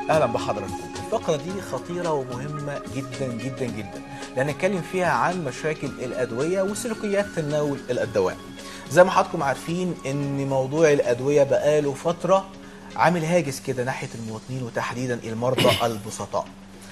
اهلا بحضراتكم الفقره دي خطيره ومهمه جدا جدا جدا لان نتكلم فيها عن مشاكل الادويه وسلوكيات تناول الدواء زي ما حضراتكم عارفين ان موضوع الادويه بقاله فتره عامل هاجس كده ناحيه المواطنين وتحديدا المرضى البسطاء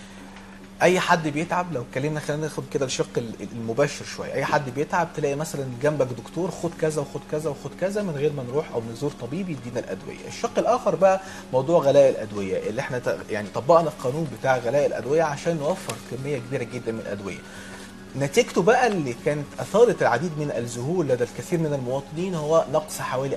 اي حد بيتعب لو اتكلمنا خلينا ناخد كده الشق المباشر شويه اي حد بيتعب تلاقي مثلا جنبك دكتور خد كذا وخد كذا وخد كذا من غير ما نروح او نزور طبيب يدينا الادويه الشق الاخر بقى موضوع غلاء الادويه اللي احنا ت- يعني طبقنا القانون بتاع غلاء الادويه عشان نوفر كميه كبيره جدا من الادويه نتيجته بقى اللي كانت اثارت العديد من الذهول لدى الكثير من المواطنين هو نقص حوالي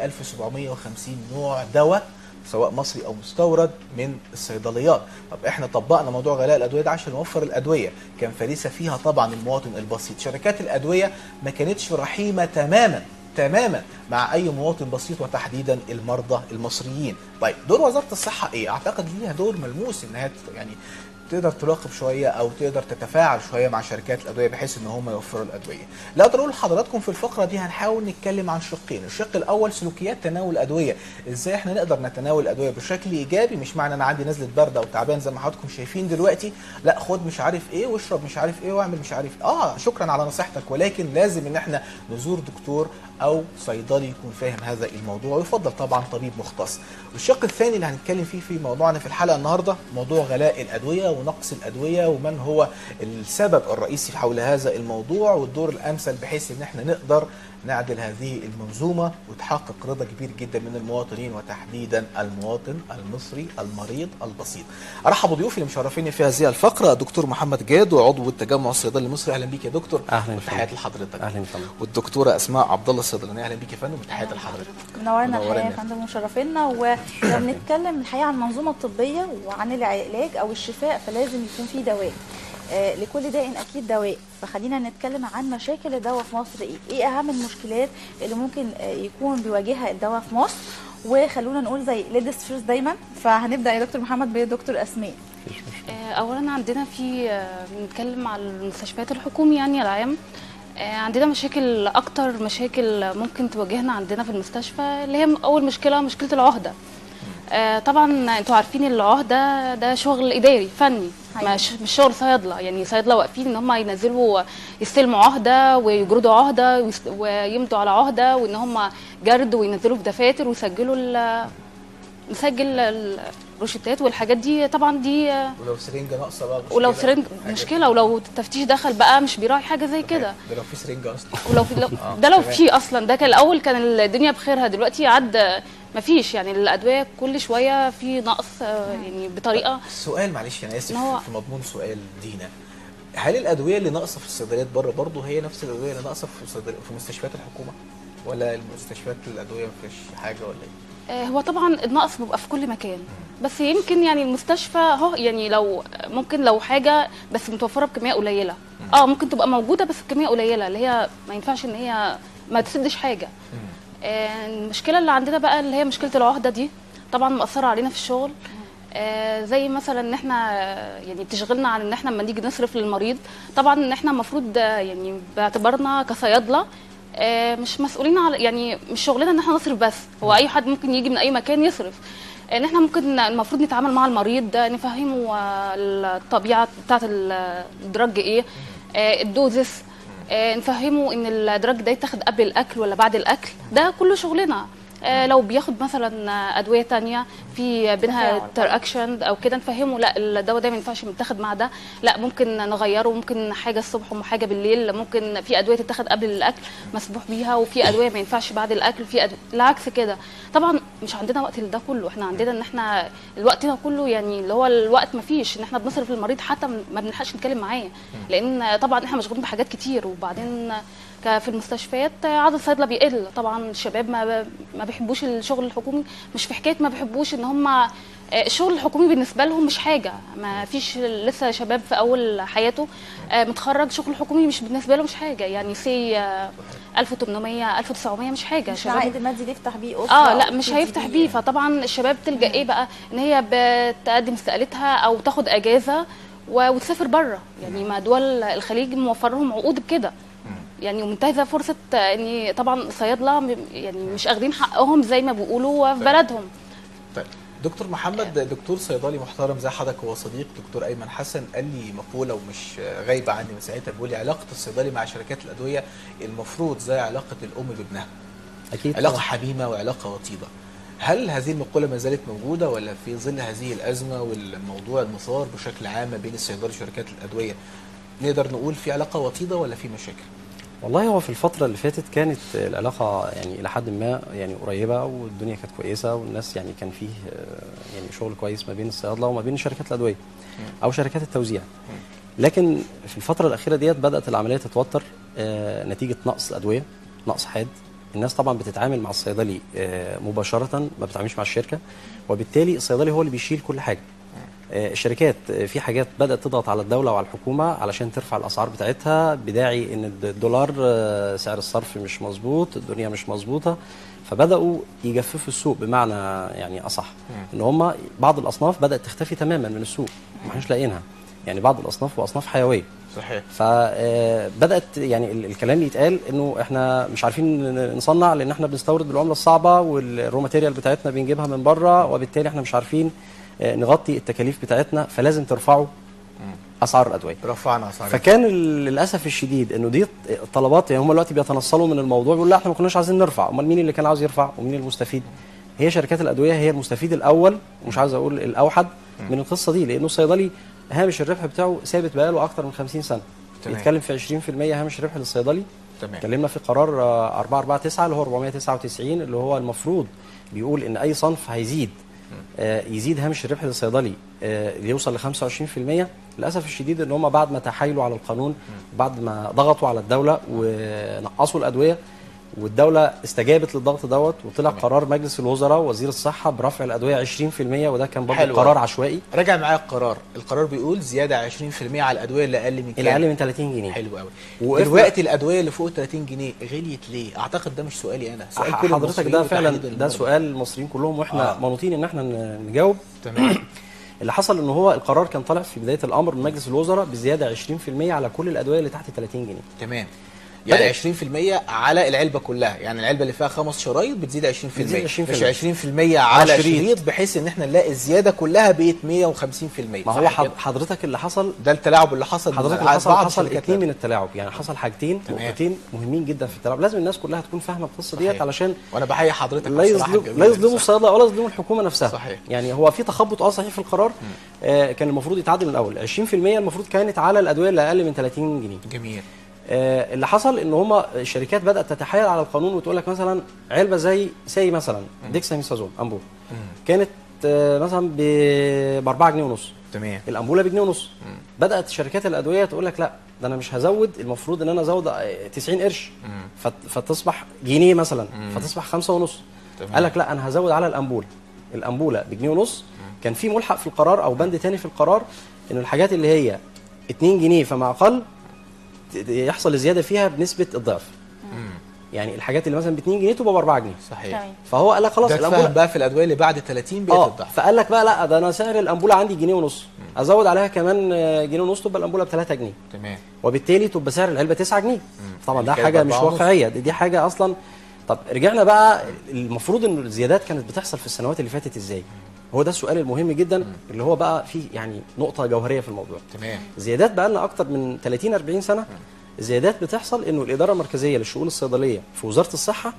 1750 نوع دواء سواء مصري او مستورد من الصيدليات طب احنا طبقنا موضوع غلاء الادويه ده عشان نوفر الادويه كان فريسه فيها طبعا المواطن البسيط شركات الادويه ما كانتش رحيمه تماما تماما مع اي مواطن بسيط وتحديدا المرضى المصريين طيب دور وزاره الصحه ايه اعتقد ليها دور ملموس انها ت- يعني تقدر تراقب شويه او تقدر تتفاعل شويه مع شركات الادويه بحيث ان هم يوفروا الادويه. لا اقدر اقول لحضراتكم في الفقره دي هنحاول نتكلم عن شقين، الشق الاول سلوكيات تناول الادويه، ازاي احنا نقدر نتناول الادويه بشكل ايجابي مش معنى انا عندي نزله برد او تعبان زي ما حضراتكم شايفين دلوقتي، لا خد مش عارف ايه واشرب مش عارف ايه واعمل مش عارف اه شكرا على نصيحتك ولكن لازم ان احنا نزور دكتور او صيدلي يكون فاهم هذا الموضوع ويفضل طبعا طبيب مختص. الشق الثاني اللي هنتكلم فيه في موضوعنا في الحلقه النهارده موضوع غلاء الادويه ونقص الادويه ومن هو السبب الرئيسي حول هذا الموضوع والدور الامثل بحيث ان احنا نقدر نعدل هذه المنظومه وتحقق رضا كبير جدا من المواطنين وتحديدا المواطن المصري المريض البسيط. ارحب بضيوفي اللي مشرفيني في هذه الفقره دكتور محمد جاد وعضو التجمع الصيدلي المصري اهلا بيك يا دكتور أهلاً وتحياتي فندم. لحضرتك اهلا وسهلا والدكتوره اسماء عبد الله الصيدلانيه اهلا بيك يا فندم وتحياتي لحضرتك منورنا الحقيقه يا منورنا. فندم ومشرفينا ولو بنتكلم الحقيقه عن المنظومه الطبيه وعن العلاج او الشفاء فلازم يكون في دواء آه، لكل داء اكيد دواء فخلينا نتكلم عن مشاكل الدواء في مصر ايه ايه اهم المشكلات اللي ممكن آه، يكون بيواجهها الدواء في مصر وخلونا نقول زي ليديز فيرست دايما فهنبدا يا دكتور محمد بدكتور اسماء مفيش مشكله آه، اولا عندنا في آه، بنتكلم على المستشفيات الحكومي يعني العام آه، عندنا مشاكل اكتر مشاكل ممكن تواجهنا عندنا في المستشفى اللي هي اول مشكله مشكله العهده آه، طبعا انتوا عارفين العهده ده شغل اداري فني حقيقي. مش مش شغل صيادله يعني صيادله واقفين ان هم ينزلوا يستلموا عهده ويجردوا عهده ويست- ويمضوا على عهده وان هم جرد وينزلوا في دفاتر ويسجلوا ال- نسجل الروشتات والحاجات دي طبعا دي آه، ولو سرنجه ناقصه بقى مشكلة. ولو سرنج حاجات مشكله ولو التفتيش دخل بقى مش بيراعي حاجه زي كده ده لو في سرنجه اصلا ولو في لو آه، ده لو تمام. في اصلا ده كان الاول كان الدنيا بخيرها دلوقتي عد مفيش يعني الادويه كل شويه في نقص آه، يعني بطريقه سؤال معلش انا اسف إن هو- في مضمون سؤال دينا هل الادويه اللي ناقصه في الصيدليات بره برضه هي نفس الادويه اللي ناقصه في صيدل... في مستشفيات الحكومه ولا المستشفيات الادويه ما فيش حاجه ولا ايه آه، هو طبعا النقص بيبقى في كل مكان بس يمكن يعني المستشفى اهو يعني لو ممكن لو حاجه بس متوفره بكميه قليله اه ممكن تبقى موجوده بس بكميه قليله اللي هي ما ينفعش ان هي ما تسدش حاجه آه، المشكله اللي عندنا بقى اللي هي مشكله العهده دي طبعا مأثره علينا في الشغل آه، زي مثلا ان احنا آه، يعني بتشغلنا عن ان احنا لما نيجي نصرف للمريض طبعا ان احنا المفروض آه، يعني باعتبارنا كصيادله آه، مش مسؤولين على يعني مش شغلنا ان احنا نصرف بس هو اي حد ممكن يجي من اي مكان يصرف ان احنا ممكن المفروض نتعامل مع المريض آه، نفهمه آه، الطبيعه بتاعه ال- الدرج ايه آه، الدوزس آه، نفهمه ان الدرج ده يتاخد قبل الاكل ولا بعد الاكل ده كله شغلنا آه، لو بياخد مثلا آه، ادويه تانية في بينها تفاعل. تر اكشن او كده نفهمه لا الدواء ده ما ينفعش يتاخد مع ده لا ممكن نغيره ممكن حاجه الصبح وحاجه بالليل ممكن في ادويه تتاخد قبل الاكل مسموح بيها وفي ادويه ما ينفعش بعد الاكل في أدوية العكس كده طبعا مش عندنا وقت لده كله احنا عندنا ان احنا الوقت ده كله يعني اللي هو الوقت ما فيش ان احنا بنصرف للمريض حتى ما بنلحقش نتكلم معاه لان طبعا احنا مشغولين بحاجات كتير وبعدين ك- في المستشفيات عدد الصيادله بيقل طبعا الشباب ما ما بيحبوش الشغل الحكومي مش في حكايه ما بيحبوش ان هم الشغل الحكومي بالنسبه لهم مش حاجه ما فيش لسه شباب في اول حياته آه، متخرج شغل حكومي مش بالنسبه له مش حاجه يعني سي 1800 1900 مش حاجه مش شباب العائد المادي اللي يفتح بيه اسره اه أو لا مش تبتدي هيفتح بيه. بيه فطبعا الشباب تلجا ايه بقى ان هي بتقدم استقالتها او تاخد اجازه و- وتسافر بره يعني ما دول الخليج موفر لهم عقود بكده يعني ومنتهزه فرصه ان طبعا الصيادله م- يعني مش اخدين حقهم زي ما بيقولوا في طيب. بلدهم طيب دكتور محمد دكتور صيدلي محترم زي حضرتك هو صديق دكتور ايمن حسن قال لي مقوله ومش غايبه عني من ساعتها بيقول لي علاقه الصيدلي مع شركات الادويه المفروض زي علاقه الام بابنها اكيد علاقه طبعاً. حميمه وعلاقه وطيده هل هذه المقوله ما زالت موجوده ولا في ظل هذه الازمه والموضوع المثار بشكل عام ما بين الصيدلي وشركات الادويه نقدر نقول في علاقه وطيده ولا في مشاكل والله هو في الفترة اللي فاتت كانت العلاقة يعني إلى حد ما يعني قريبة والدنيا كانت كويسة والناس يعني كان فيه آه، يعني شغل كويس ما بين الصيادلة وما بين شركات الأدوية أو شركات التوزيع لكن في الفترة الأخيرة ديت بدأت العملية تتوتر آه، نتيجة نقص الأدوية نقص حاد الناس طبعا بتتعامل مع الصيدلي آه، مباشرة ما بتتعاملش مع الشركة وبالتالي الصيدلي هو اللي بيشيل كل حاجة آه، الشركات آه، في حاجات بدأت تضغط على الدولة وعلى الحكومة علشان ترفع الأسعار بتاعتها بداعي إن الدولار آه، سعر الصرف مش مظبوط الدنيا مش مظبوطة فبدأوا يجففوا السوق بمعنى يعني أصح إن هم بعض الأصناف بدأت تختفي تماما من السوق ما احناش لاقيينها يعني بعض الأصناف وأصناف حيوية صحيح فبدات يعني ال- الكلام يتقال انه احنا مش عارفين ن- نصنع لان احنا بنستورد بالعمله الصعبه والرو ماتيريال بتاعتنا بنجيبها من بره وبالتالي احنا مش عارفين آه، نغطي التكاليف بتاعتنا فلازم ترفعوا اسعار الادويه رفعنا اسعار فكان ال- للاسف الشديد انه دي طلبات يعني هم دلوقتي بيتنصلوا من الموضوع بيقولوا لا احنا ما كناش عايزين نرفع امال مين اللي كان عاوز يرفع ومين المستفيد هي شركات الادويه هي المستفيد الاول ومش عايز اقول الاوحد من القصه دي لانه الصيدلي هامش الربح بتاعه ثابت بقاله اكتر من 50 سنه تمام. بيتكلم في 20% هامش ربح للصيدلي تمام اتكلمنا في قرار آه، 449 اللي هو 499 اللي هو المفروض بيقول ان اي صنف هيزيد آه، يزيد هامش الربح للصيدلي آه، ليوصل ل 25% للاسف الشديد ان هم بعد ما تحايلوا على القانون بعد ما ضغطوا على الدوله ونقصوا الادويه والدوله استجابت للضغط دوت وطلع تمام. قرار مجلس الوزراء وزير الصحه برفع الادويه 20% وده كان برضه حلو قرار أوي. عشوائي راجع معايا القرار القرار بيقول زياده 20% على الادويه اللي اقل من الى كام؟ اقل من 30 جنيه حلو قوي وقفنا- دلوقتي الادويه اللي فوق 30 جنيه غليت ليه اعتقد ده مش سؤالي انا سؤال كل حضرتك المصريين ده فعلا وتحديداً ده المرضى. سؤال المصريين كلهم واحنا آه. منوطين ان احنا ن- نجاوب تمام اللي حصل ان هو القرار كان طالع في بدايه الامر من مجلس الوزراء بزياده 20% على كل الادويه اللي تحت 30 جنيه تمام يعني بدأت. 20% على العلبه كلها يعني العلبه اللي فيها خمس شرايط بتزيد 20% بتزيد 20%. مش 20% على على شريط. شريط. بحيث ان احنا نلاقي الزياده كلها بقت 150% ما صح هو حض- كده؟ حضرتك اللي حصل ده التلاعب اللي حصل حضرتك مع اللي حصل بعض حصل شركات اتنين من التلاعب يعني حصل حاجتين تمام. نقطتين مهمين جدا في التلاعب لازم الناس كلها تكون فاهمه القصه ديت صحيح. علشان وانا بحيي حضرتك لا بصراحة يظلم الجميلة لا دي. يظلموا صح. الصيادله ولا يظلموا الحكومه نفسها صحيح. يعني هو في تخبط اه صحيح في القرار آه كان المفروض يتعدل من الاول 20% المفروض كانت على الادويه اللي اقل من 30 جنيه جميل آه، اللي حصل ان هم الشركات بدات تتحايل على القانون وتقول لك مثلا علبه زي سي مثلا ديكساميثازون امبول كانت آه، مثلا ب 4 جنيه ونص تمام الامبوله بجنيه ونص بدات شركات الادويه تقول لك لا ده انا مش هزود المفروض ان انا ازود آه، 90 قرش فت- فتصبح جنيه مثلا فتصبح خمسة ونص تمام. قال لك لا انا هزود على الامبوله الامبوله بجنيه ونص كان في ملحق في القرار او بند تاني في القرار ان الحاجات اللي هي 2 جنيه فما اقل ت- يحصل الزياده فيها بنسبه الضعف يعني الحاجات اللي مثلا ب 2 جنيه تبقى ب 4 جنيه صحيح تمام فهو قال لك خلاص ده الامبوله اتفهم بقى في الادويه اللي بعد 30 بقت اه الضعف فقال لك بقى لا ده انا سعر الامبوله عندي جنيه ونص ازود عليها كمان آه، جنيه ونص تبقى الامبوله ب 3 جنيه تمام وبالتالي تبقى سعر العلبه 9 جنيه طبعا ده يعني حاجه كده مش بأربعة ونص. واقعيه دي, دي حاجه اصلا طب رجعنا بقى المفروض ان الزيادات كانت بتحصل في السنوات اللي فاتت ازاي هو ده السؤال المهم جدا اللي هو بقى فيه يعني نقطه جوهريه في الموضوع تمام زيادات بقى لنا اكتر من 30 40 سنه الزيادات بتحصل انه الاداره المركزيه للشؤون الصيدليه في وزاره الصحه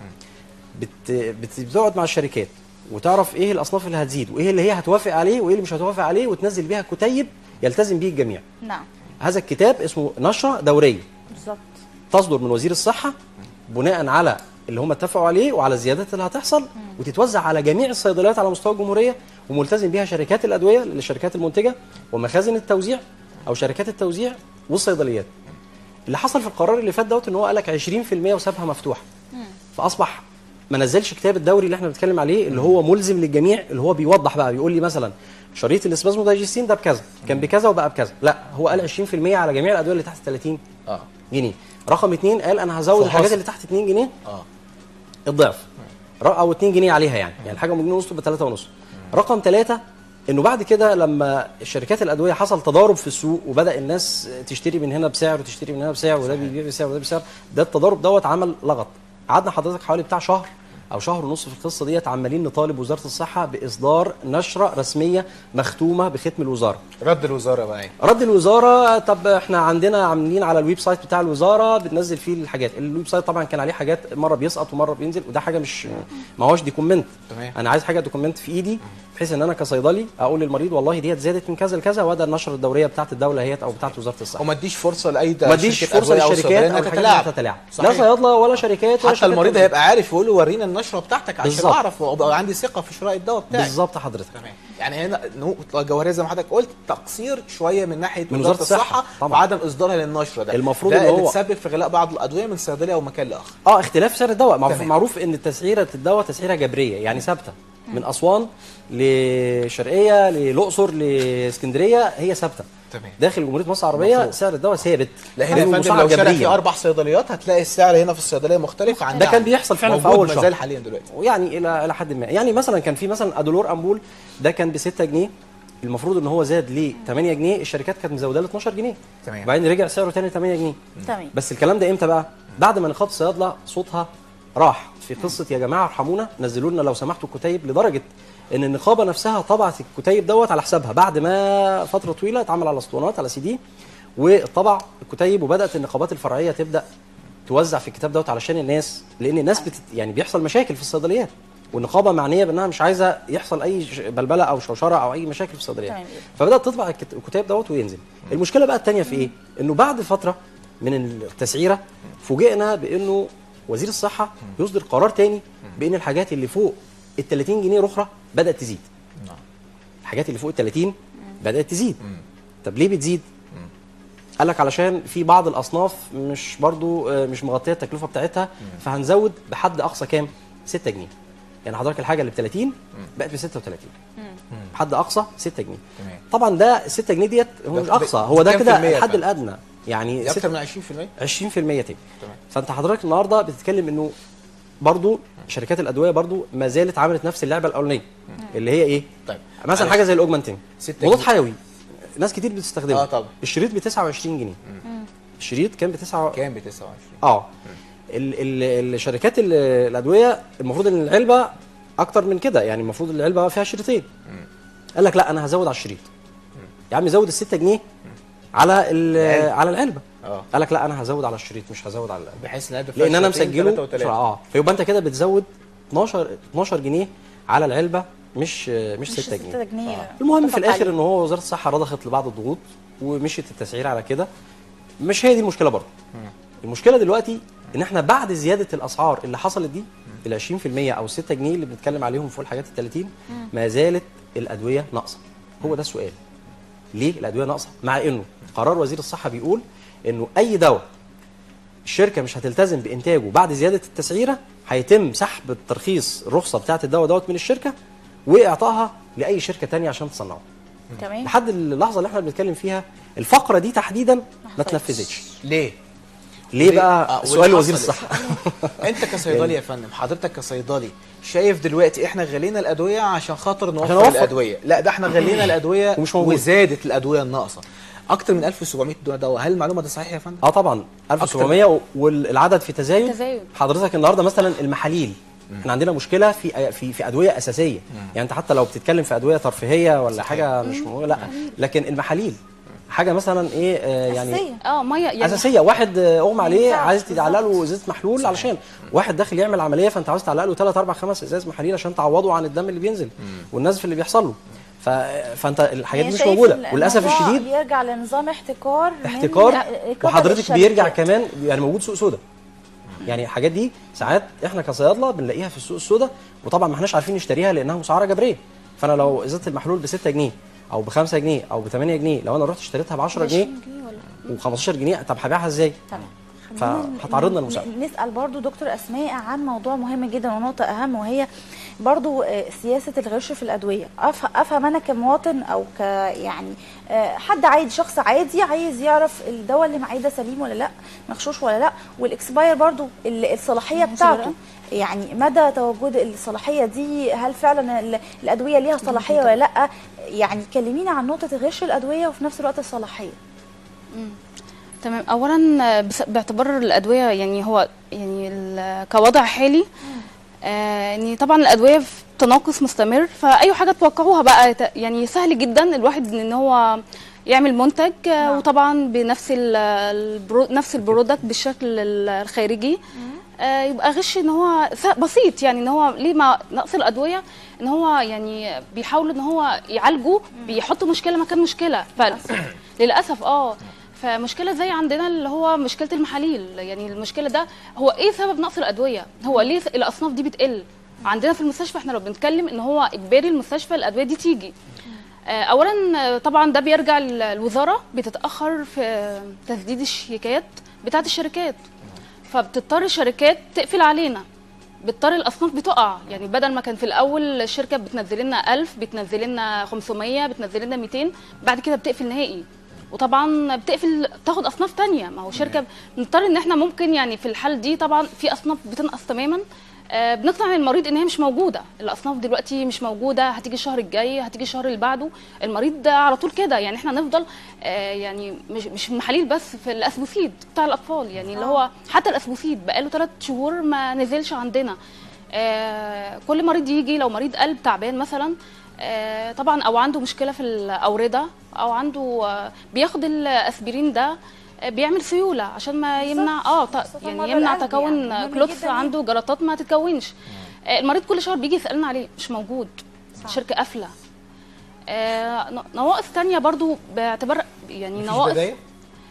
بت بت- بتقعد مع الشركات وتعرف ايه الاصناف اللي هتزيد وايه اللي هي هتوافق عليه وايه اللي مش هتوافق عليه وتنزل بيها كتيب يلتزم به الجميع نعم هذا الكتاب اسمه نشره دوريه بالظبط تصدر من وزير الصحه بناء على اللي هم اتفقوا عليه وعلى الزيادات اللي هتحصل وتتوزع على جميع الصيدليات على مستوى الجمهوريه وملتزم بيها شركات الادويه للشركات المنتجه ومخازن التوزيع او شركات التوزيع والصيدليات. اللي حصل في القرار اللي فات دوت ان هو قال لك 20% وسابها مفتوحه. فاصبح ما نزلش كتاب الدوري اللي احنا بنتكلم عليه اللي هو ملزم للجميع اللي هو بيوضح بقى بيقول لي مثلا شريط الاسبازمو دايجستين ده بكذا كان بكذا وبقى بكذا لا هو قال 20% على جميع الادويه اللي تحت 30 اه جنيه رقم اثنين قال انا هزود فحص. الحاجات اللي تحت 2 جنيه اه الضعف ر- او 2 جنيه عليها يعني يعني الحاجه بجنيه ونص تبقى 3 ونص رقم ثلاثة انه بعد كده لما شركات الادويه حصل تضارب في السوق وبدا الناس تشتري من هنا بسعر وتشتري من هنا بسعر وده بيبيع بسعر وده بسعر ده التضارب دوت عمل لغط قعدنا حضرتك حوالي بتاع شهر او شهر ونص في القصه ديت عمالين نطالب وزاره الصحه باصدار نشره رسميه مختومه بختم الوزاره رد الوزاره بقى ايه رد الوزاره طب احنا عندنا عاملين على الويب سايت بتاع الوزاره بتنزل فيه الحاجات الويب سايت طبعا كان عليه حاجات مره بيسقط ومره بينزل وده حاجه مش ما هوش دوكيمنت تمام. انا عايز حاجه دوكيمنت في ايدي بحيث ان انا كصيدلي اقول للمريض والله ديت زادت من كذا لكذا وده النشره الدوريه بتاعت الدوله هيت او بتاعت وزاره الصحه وما اديش فرصه لاي ما اديش شركة فرصه أدوية أو للشركات صيدلية او انها الحاجات تتلاعب تتلاعب لا صحيح. صيادله ولا شركات ولا حتى شركات المريض تمويل. هيبقى عارف يقول له ورينا النشره بتاعتك عشان بالظبط. اعرف وابقى عندي ثقه في شراء الدواء بتاعي بالظبط حضرتك تمام يعني هنا نقطه جوهريه زي ما حضرتك قلت تقصير شويه من ناحيه من وزاره وزارة الصحة. الصحه طبعا. وعدم اصدارها للنشره ده المفروض ده إن اللي هو- تسبب في غلاء بعض الادويه من صيدليه او مكان لاخر اه اختلاف سعر الدواء معروف, تمام. معروف ان تسعيره الدواء تسعيره جبريه يعني ثابته من اسوان لشرقيه للاقصر لاسكندريه هي ثابته تمام داخل جمهوريه مصر العربيه مفروض. سعر الدواء ثابت لا هنا يا هو فندم مسعر لو شارع جبرياً. في اربع صيدليات هتلاقي السعر هنا في الصيدليه مختلف عن ده كان بيحصل فعلا في موجود أول ما شهر. زال حاليا دلوقتي ويعني الى الى حد ما يعني مثلا كان في مثلا ادولور امبول ده كان ب 6 جنيه المفروض ان هو زاد ل 8 جنيه الشركات كانت مزوده ل 12 جنيه تمام. وبعدين رجع سعره تاني 8 جنيه تمام بس الكلام ده امتى بقى بعد ما نقابه الصيادله صوتها راح في قصه يا جماعه ارحمونا نزلوا لنا لو سمحتوا الكتيب لدرجه ان النقابه نفسها طبعت الكتيب دوت على حسابها بعد ما فتره طويله اتعمل على اسطوانات على سي دي وطبع الكتيب وبدات النقابات الفرعيه تبدا توزع في الكتاب دوت علشان الناس لان الناس بتت يعني بيحصل مشاكل في الصيدليات والنقابه معنيه بانها مش عايزه يحصل اي ش- بلبله او شوشره او اي مشاكل في الصيدليات تمام. فبدات تطبع الكت- الكتاب دوت وينزل المشكله بقى الثانيه في ايه انه بعد فتره من التسعيره فوجئنا بانه وزير الصحه يصدر قرار تاني بان الحاجات اللي فوق ال 30 جنيه الاخرى بدات تزيد نعم. الحاجات اللي فوق ال 30 بدات تزيد طب ليه بتزيد قال لك علشان في بعض الاصناف مش برضو آه، مش مغطيه التكلفه بتاعتها فهنزود بحد اقصى كام 6 جنيه يعني حضرتك الحاجه اللي ب 30 بقت ب 36 بحد اقصى 6 جنيه تمام طبعا ده 6 جنيه ديت هو ده مش ب- اقصى هو ده كام في كده المية الحد فعلا؟ الادنى يعني دي ست- اكتر من 20% 20% تاني تمام. فانت حضرتك النهارده بتتكلم انه برضو شركات الادويه برضو ما زالت عملت نفس اللعبه الاولانيه اللي هي ايه طيب مثلا معلش. حاجه زي الاوجمانتين ستة مضاد جنيه. حيوي ناس كتير بتستخدمه آه طبعا. الشريط ب 29 جنيه الشريط كان ب 9 كام ب 29 اه ال ال الشركات ال- الادويه المفروض ان العلبه اكتر من كده يعني المفروض العلبه فيها شريطين قال لك لا انا هزود على الشريط يا عم زود ال 6 جنيه على ال- العلبة. على العلبه اه قال لك لا انا هزود على الشريط مش هزود على العلبه بحيث ان لان انا مسجله بسرعه اه فيبقى انت كده بتزود 12 12 جنيه على العلبه مش مش 6 جنيه 6 جنيه المهم في اتفق الاخر عليه. ان هو وزاره الصحه رضخت لبعض الضغوط ومشيت التسعير على كده مش هي دي المشكله برضه المشكله دلوقتي ان احنا بعد زياده الاسعار اللي حصلت دي ال 20% او 6 جنيه اللي بنتكلم عليهم فوق الحاجات ال 30 ما زالت الادويه ناقصه هو ده السؤال ليه الادويه ناقصه مع انه قرار وزير الصحه بيقول انه اي دواء الشركه مش هتلتزم بانتاجه بعد زياده التسعيره هيتم سحب الترخيص الرخصه بتاعه الدواء دوت من الشركه واعطائها لاي شركه تانية عشان تصنعه تمام لحد اللحظه اللي احنا بنتكلم فيها الفقره دي تحديدا ما حصلتش. اتنفذتش ليه؟ ليه آه، بقى واللي سؤال وزير حصل الصحه انت كصيدلي يا فندم حضرتك كصيدلي شايف دلوقتي احنا غلينا الادويه عشان خاطر نوفر نوفر. الادويه لا ده احنا غلينا الادويه ومش موجود. وزادت الادويه الناقصه اكتر من 1700 دواء هل المعلومه دي صحيحه يا فندم اه طبعا 1700 والعدد في تزايد تزايد. حضرتك النهارده مثلا المحاليل احنا عندنا مشكله في في في ادويه اساسيه يعني انت حتى لو بتتكلم في ادويه ترفيهيه ولا حاجه مش مهمة لا لكن المحاليل حاجه مثلا ايه آه يعني أساسية. اه ميه يعني اساسيه واحد آه، اغمى عليه ينفعش عايز تعلق له بالظبط. ازازه محلول علشان واحد داخل يعمل عمليه فانت عاوز تعلق له 3 4 5 ازاز محاليل عشان تعوضه عن الدم اللي بينزل والنزف اللي بيحصل له ف... فانت الحاجات دي يعني مش شايف موجوده ال- وللاسف الموضوع الشديد بيرجع لنظام احتكار من احتكار قبل وحضرتك الشركات. بيرجع كمان يعني موجود سوق سودا يعني الحاجات دي ساعات احنا كصيادله بنلاقيها في السوق السودا وطبعا ما احناش عارفين نشتريها لانها مسعره جبريه فانا لو ازازه المحلول ب 6 جنيه او ب 5 جنيه او ب 8 جنيه لو انا رحت اشتريتها ب 10 جنيه 20 جنيه ولا و15 جنيه طب هبيعها ازاي؟ تمام فهتعرضنا ن- للمساءلة. نسال برضو دكتور اسماء عن موضوع مهم جدا ونقطه اهم وهي برضو آه، سياسه الغش في الادويه أف- افهم انا كمواطن او ك يعني آه، حد عادي شخص عادي عايز يعرف الدواء اللي معاه ده سليم ولا لا مغشوش ولا لا والاكسباير برضو ال- الصلاحيه ماشي بتاعته بقى. يعني مدى تواجد الصلاحيه دي هل فعلا ال- الادويه ليها صلاحيه ولا لا يعني كلمينا عن نقطه غش الادويه وفي نفس الوقت الصلاحيه تمام اولا آه، بس- باعتبار الادويه يعني هو يعني ال- كوضع حالي آه يعني طبعا الادويه في تناقص مستمر فاي حاجه توقعوها بقى ت- يعني سهل جدا الواحد ان هو يعمل منتج آه نعم. وطبعا بنفس ال- البرو نفس البرودكت بالشكل ال- الخارجي آه يبقى غش ان هو س- بسيط يعني ان هو ليه ما نقص الادويه ان هو يعني بيحاولوا ان هو يعالجوا بيحطوا مشكله مكان مشكله فللاسف اه فمشكله زي عندنا اللي هو مشكله المحاليل يعني المشكله ده هو ايه سبب نقص الادويه هو ليه الاصناف دي بتقل عندنا في المستشفى احنا لو بنتكلم ان هو اجباري المستشفى الادويه دي تيجي آه، اولا آه، طبعا ده بيرجع للوزاره بتتاخر في آه، تسديد الشيكات بتاعه الشركات فبتضطر الشركات تقفل علينا بتضطر الاصناف بتقع يعني بدل ما كان في الاول الشركه بتنزل لنا 1000 بتنزل لنا 500 بتنزل لنا 200 بعد كده بتقفل نهائي وطبعا بتقفل تاخد اصناف تانية ما هو شركه بنضطر ان احنا ممكن يعني في الحال دي طبعا في اصناف بتنقص تماما آه، بنقنع المريض ان هي مش موجوده الاصناف دلوقتي مش موجوده هتيجي الشهر الجاي هتيجي الشهر اللي بعده المريض ده على طول كده يعني احنا نفضل آه، يعني مش مش في المحاليل بس في الاسبوسيد بتاع الاطفال يعني اللي هو حتى الاسبوسيد بقاله ثلاث شهور ما نزلش عندنا آه، كل مريض يجي لو مريض قلب تعبان مثلا آه، طبعا او عنده مشكله في الاورده او عنده آه، بياخد الاسبرين ده آه، بيعمل سيوله عشان ما بالظبط. يمنع اه ط- خاصة مرضى يعني يمنع القلب تكون يعني مهم كلوتس جداً عنده جلطات ما تتكونش آه، المريض كل شهر بيجي يسالنا عليه مش موجود صح. الشركه قافله آه، ن- نواقص تانية برضو باعتبار يعني مفيش نواقص بدايل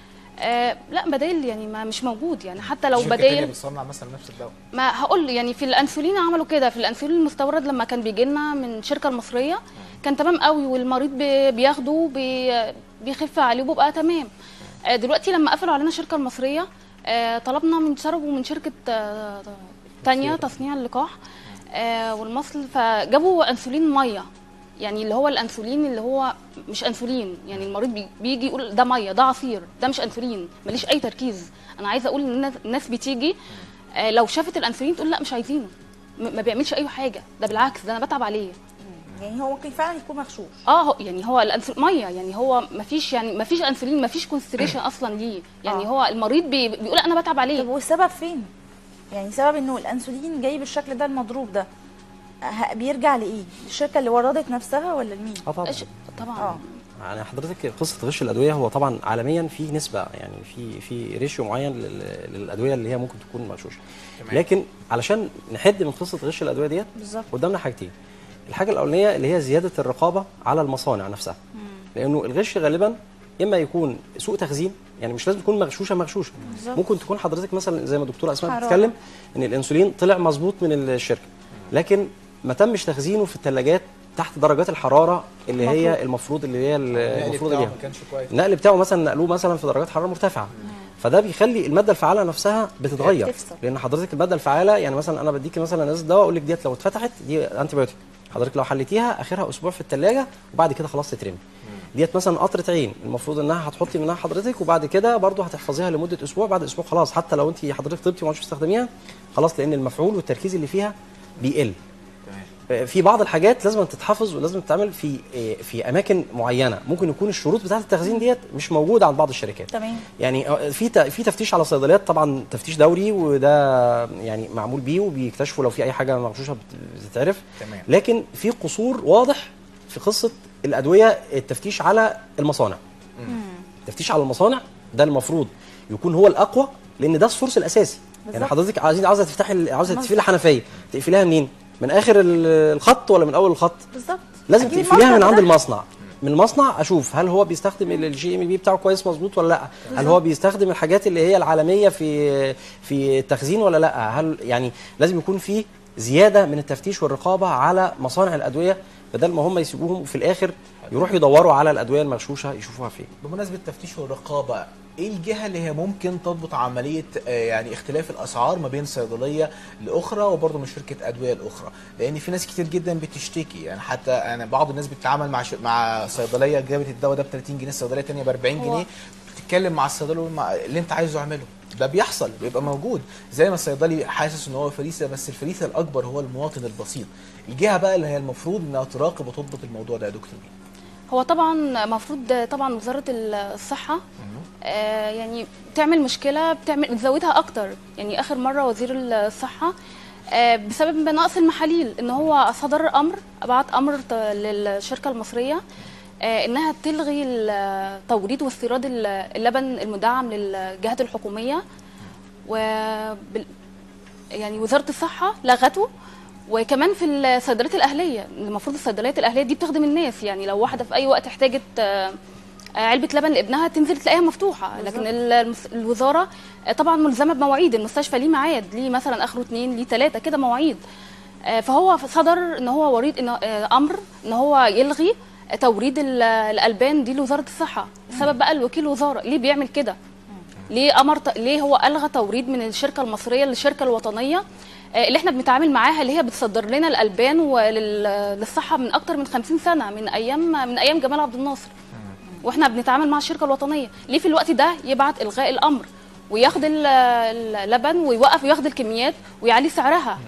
آه لا بدايل يعني ما مش موجود يعني حتى لو شركة تانية بدايل بتصنع مثلا نفس الدواء ما هقول يعني في الانسولين عملوا كده في الانسولين المستورد لما كان بيجي لنا من الشركه المصريه كان تمام قوي والمريض بي- بياخده بي- بيخف عليه وبيبقى تمام آه، دلوقتي لما قفلوا علينا الشركه المصريه آه، طلبنا من شرب ومن شركه آه، تانية تصنيع اللقاح آه، والمصل فجابوا انسولين ميه يعني اللي هو الانسولين اللي هو مش انسولين يعني المريض بي- بيجي يقول ده ميه ده عصير ده مش انسولين ماليش اي تركيز انا عايزه اقول ان الناس- الناس بتيجي آه، لو شافت الانسولين تقول لا مش عايزينه م- ما بيعملش اي حاجه ده بالعكس ده انا بتعب عليه يعني هو ممكن فعلا يكون مغشوش اه هو يعني هو الانسولين ميه يعني هو ما فيش يعني ما فيش انسولين ما فيش كونسنتريشن اصلا ليه يعني آه. هو المريض بي بيقول انا بتعب طب عليه والسبب فين؟ يعني سبب انه الانسولين جاي بالشكل ده المضروب ده ه- بيرجع لايه؟ الشركه اللي وردت نفسها ولا لمين؟ اه طبعا إيش- طبعا اه يعني حضرتك قصه غش الادويه هو طبعا عالميا في نسبه يعني في في ريشيو معين لل- للادويه اللي هي ممكن تكون مغشوشه تمام. لكن علشان نحد من قصه غش الادويه ديت بالظبط قدامنا حاجتين الحاجه الاولانيه اللي هي زياده الرقابه على المصانع نفسها لانه الغش غالبا اما يكون سوء تخزين يعني مش لازم تكون مغشوشه مغشوشه بالظبط. ممكن تكون حضرتك مثلا زي ما الدكتوره اسماء حرارة. بتتكلم ان الانسولين طلع مظبوط من الشركه لكن ما تمش تخزينه في الثلاجات تحت درجات الحراره اللي هي المفروض اللي هي المفروض بتاعه ليها ما كانش كويس النقل بتاعه مثلا نقلوه مثلا في درجات حراره مرتفعه فده بيخلي الماده الفعاله نفسها بتتغير بتفصل. لان حضرتك الماده الفعاله يعني مثلا انا بديكي مثلا ازازه دواء اقول لك ديت لو اتفتحت دي انتي بايوتيك حضرتك لو حليتيها اخرها اسبوع في الثلاجه وبعد كده خلاص تترمي ديت مثلا قطره عين المفروض انها هتحطي منها حضرتك وبعد كده برضو هتحفظيها لمده اسبوع بعد اسبوع خلاص حتى لو انت حضرتك طبتي وما عادش تستخدميها خلاص لان المفعول والتركيز اللي فيها بيقل تمام في بعض الحاجات لازم تتحفظ ولازم تتعمل في في اماكن معينه ممكن يكون الشروط بتاعه التخزين ديت مش موجوده عند بعض الشركات تمام يعني في ت- في تفتيش على الصيدليات طبعا تفتيش دوري وده يعني معمول بيه وبيكتشفوا لو في اي حاجه مغشوشه بت- بتتعرف تمام. لكن في قصور واضح في قصه الادويه التفتيش على المصانع التفتيش على المصانع ده المفروض يكون هو الاقوى لان ده السورس الاساسي يعني بالظبط. حضرتك عايزين عاوزه تفتحي ال- عاوزه مظبوط. تقفلي حنفيه تقفليها منين من اخر ال- الخط ولا من اول الخط بالظبط لازم أكيد تقفليها من المصدر عند ده. المصنع من المصنع اشوف هل هو بيستخدم الجي ام بي بتاعه كويس مظبوط ولا لا هل هو بيستخدم الحاجات اللي هي العالميه في في التخزين ولا لا هل يعني لازم يكون في زياده من التفتيش والرقابه على مصانع الادويه بدل ما هم يسيبوهم وفي الاخر يروحوا يدوروا على الادويه المغشوشه يشوفوها فين بمناسبه التفتيش والرقابه ايه الجهه اللي هي ممكن تضبط عمليه آه، يعني اختلاف الاسعار ما بين صيدليه لاخرى وبرضه من شركه ادويه لاخرى لان في ناس كتير جدا بتشتكي يعني حتى يعني بعض الناس بتتعامل مع ش... مع صيدليه جابت الدواء ده ب 30 جنيه صيدليه ثانيه ب 40 هو- جنيه بتتكلم مع الصيدلي مع اللي انت عايزه اعمله ده بيحصل بيبقى موجود زي ما الصيدلي حاسس ان هو فريسه بس الفريسه الاكبر هو المواطن البسيط الجهه بقى اللي هي المفروض انها تراقب وتضبط الموضوع ده يا دكتور مين هو طبعا المفروض طبعا وزاره الصحه آه، يعني بتعمل مشكله بتعمل بتزودها اكتر يعني اخر مره وزير الصحه آه، بسبب نقص المحاليل ان هو صدر امر بعت امر ت- للشركه المصريه آه، انها تلغي التوريد واستيراد ال- اللبن المدعم للجهات الحكوميه و يعني وزاره الصحه لغته وكمان في الصيدليات الاهليه المفروض الصيدليات الاهليه دي بتخدم الناس يعني لو واحده في اي وقت احتاجت آه، آه، علبه لبن لابنها تنزل تلاقيها مفتوحه لكن ال- المس- الوزاره آه، طبعا ملزمه بمواعيد المستشفى ليه ميعاد ليه مثلا اخره اتنين ليه تلاته كده مواعيد آه، فهو صدر ان هو وريد إن آه، امر ان هو يلغي توريد ال- الالبان دي لوزاره الصحه السبب بقى الوكيل الوزاره ليه بيعمل كده ليه امر ت- ليه هو الغى توريد من الشركه المصريه للشركه الوطنيه آه، اللي احنا بنتعامل معاها اللي هي بتصدر لنا الالبان وللصحه من اكتر من 50 سنه من ايام من ايام جمال عبد الناصر واحنا بنتعامل مع الشركه الوطنيه ليه في الوقت ده يبعت الغاء الامر وياخد ال- اللبن ويوقف وياخد الكميات ويعلي سعرها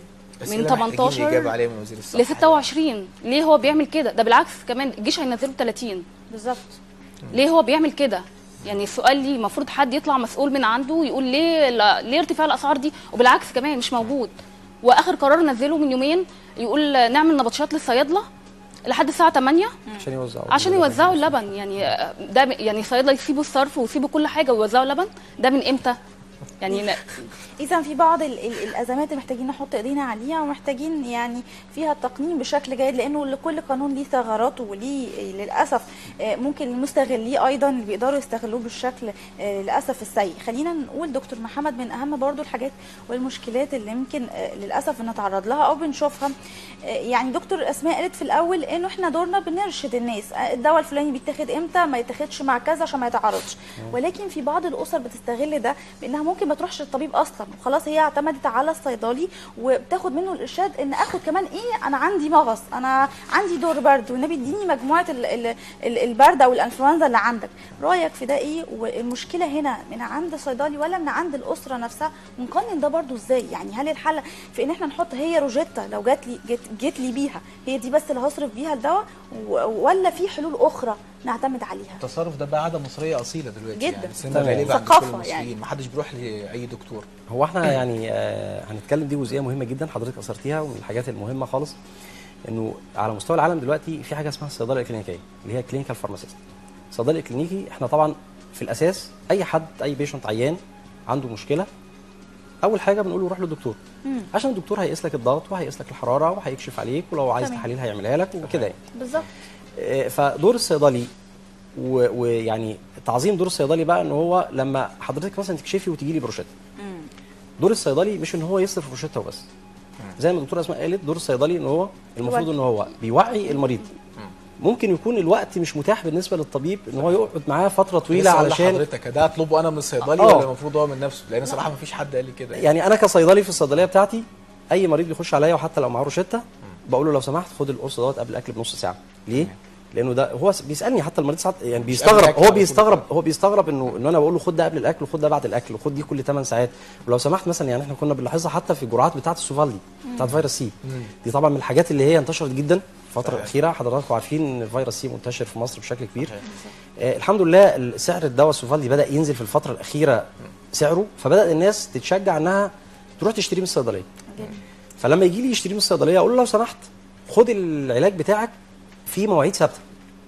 بس من اللي محتاجين 18 اجابه عليه من وزير الصحه ل 26 ليه هو بيعمل كده ده بالعكس كمان الجيش هينزله 30 بالظبط ليه هو بيعمل كده يعني السؤال ليه المفروض حد يطلع مسؤول من عنده يقول ليه لا ليه ارتفاع الاسعار دي وبالعكس كمان مش موجود واخر قرار نزله من يومين يقول نعمل نبطشات للصيادله لحد الساعه 8 عشان يوزعوا عشان يوزعوا اللبن يعني آه، ده م- يعني صيادله يسيبوا الصرف ويسيبوا كل حاجه ويوزعوا لبن ده من امتى يعني ن- اذا في بعض ال ال الازمات اللي محتاجين نحط ايدينا عليها ومحتاجين يعني فيها التقنين بشكل جيد لانه لكل قانون ليه ثغراته وليه للاسف آه، ممكن المستغليه ايضا اللي بيقدروا يستغلوه بالشكل آه، للاسف السيء خلينا نقول دكتور محمد من اهم برضو الحاجات والمشكلات اللي يمكن آه، للاسف نتعرض لها او بنشوفها آه، يعني دكتور اسماء قالت في الاول انه احنا دورنا بنرشد الناس آه، الدواء الفلاني بيتاخد امتى ما يتاخدش مع كذا عشان ما يتعارضش ولكن في بعض الاسر بتستغل ده بانها ممكن ما تروحش للطبيب اصلا وخلاص هي اعتمدت على الصيدلي وبتاخد منه الارشاد ان اخد كمان ايه انا عندي مغص انا عندي دور برد والنبي اديني مجموعه ال ال ال البرد او الانفلونزا اللي عندك رايك في ده ايه والمشكله هنا من عند الصيدلي ولا من عند الاسره نفسها ونقنن ده برضو ازاي يعني هل الحل في ان احنا نحط هي روجيتا لو جات لي جت, جت لي بيها هي دي بس اللي هصرف بيها الدواء و- ولا في حلول اخرى نعتمد عليها التصرف ده بقى عاده مصريه اصيله دلوقتي جدا. يعني سنة تمام. غالبا عند ثقافة كل المصريين يعني. ما حدش بيروح لاي دكتور هو احنا يعني آه هنتكلم دي جزئيه مهمه جدا حضرتك اثرتيها ومن الحاجات المهمه خالص انه على مستوى العالم دلوقتي في حاجه اسمها الصيدله الكلينيكيه اللي هي كلينيكال فارماسيست الصيدلي الكلينيكي احنا طبعا في الاساس اي حد اي بيشنت عيان عنده مشكله اول حاجه بنقول له روح للدكتور عشان الدكتور هيقيس لك الضغط وهيقيس لك الحراره وهيكشف عليك ولو عايز تمام. تحاليل هيعملها لك وكده يعني بالظبط آه، فدور الصيدلي و- ويعني تعظيم دور الصيدلي بقى ان هو لما حضرتك مثلا تكشفي وتجي لي بروشته دور الصيدلي مش ان هو يصرف روشته وبس زي ما الدكتوره اسماء قالت دور الصيدلي ان هو المفروض يوعي. ان هو بيوعي المريض ممكن يكون الوقت مش متاح بالنسبه للطبيب ان هو يقعد معاه فتره طويله لسه أقول علشان لحضرتك ده اطلبه انا من الصيدلي آه. ولا المفروض هو من نفسه لان صراحه ما فيش حد قال لي كده يعني. يعني انا كصيدلي في الصيدليه بتاعتي اي مريض بيخش عليا وحتى لو معاه روشته بقول له لو سمحت خد القرص دوت قبل الاكل بنص ساعه ليه لانه ده هو س- بيسالني حتى المريض ساعات يعني بيستغرب الأكل هو على طول. بيستغرب هو بيستغرب انه ان انا بقول له خد ده قبل الاكل وخد ده بعد الاكل وخد دي كل 8 ساعات ولو سمحت مثلا يعني احنا كنا بنلاحظها حتى في الجرعات بتاعه السوفالدي بتاعه فيروس سي دي طبعا من الحاجات اللي هي انتشرت جدا الفتره صحيح. الاخيره حضراتكم عارفين ان الفيروس سي منتشر في مصر بشكل كبير آه الحمد لله سعر الدواء السوفالدي بدا ينزل في الفتره الاخيره سعره فبدات الناس تتشجع انها تروح تشتريه من الصيدليه فلما يجي لي يشتريه من الصيدليه اقول له لو سمحت خد العلاج بتاعك في مواعيد ثابته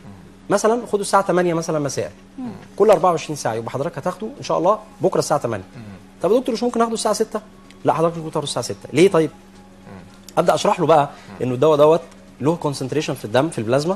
مثلا خده الساعه 8 مثلا مساء كل 24 ساعه يبقى حضرتك هتاخده ان شاء الله بكره الساعه 8 طب يا دكتور مش ممكن اخده الساعه 6 لا حضرتك ممكن تاخده الساعه 6 ليه طيب ابدا اشرح له بقى انه الدواء دوت له كونسنتريشن في الدم في البلازما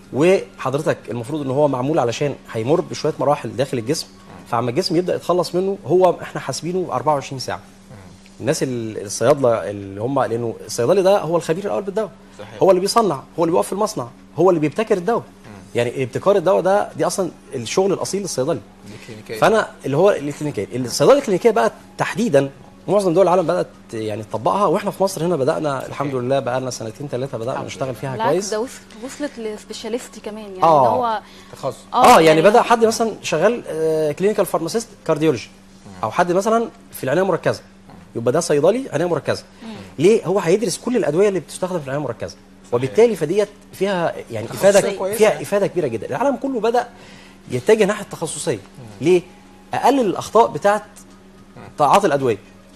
وحضرتك المفروض ان هو معمول علشان هيمر بشويه مراحل داخل الجسم فعما الجسم يبدا يتخلص منه هو احنا حاسبينه 24 ساعه الناس ال- الصيادله اللي هم لانه الصيدلي ده هو الخبير الاول بالدواء صحيح. هو اللي بيصنع هو اللي بيقف في المصنع هو اللي بيبتكر الدواء يعني ابتكار الدواء ده دي اصلا الشغل الاصيل للصيدلي الكلينيكيه فانا اللي هو الكلينيكيه الصيدله الكلينيكيه بقى تحديدا معظم دول العالم بدات يعني تطبقها واحنا في مصر هنا بدانا الحمد لله بقى لنا سنتين ثلاثه بدانا نشتغل فيها بالعكس كويس ده وص- وصلت لسبيشاليستي كمان يعني آه. ده هو تخصص اه يعني بدا حد مثلا شغال كلينيكال فارماسيست كارديولوجي او حد مثلا في العنايه المركزه يبقى ده صيدلي عنايه مركزه ليه هو هيدرس كل الادويه اللي بتستخدم في العنايه المركزه وبالتالي فديت فيها يعني افاده كويسة. فيها افاده كبيره جدا العالم كله بدا يتجه ناحيه التخصصيه ليه اقلل الاخطاء بتاعه تعاطي الادويه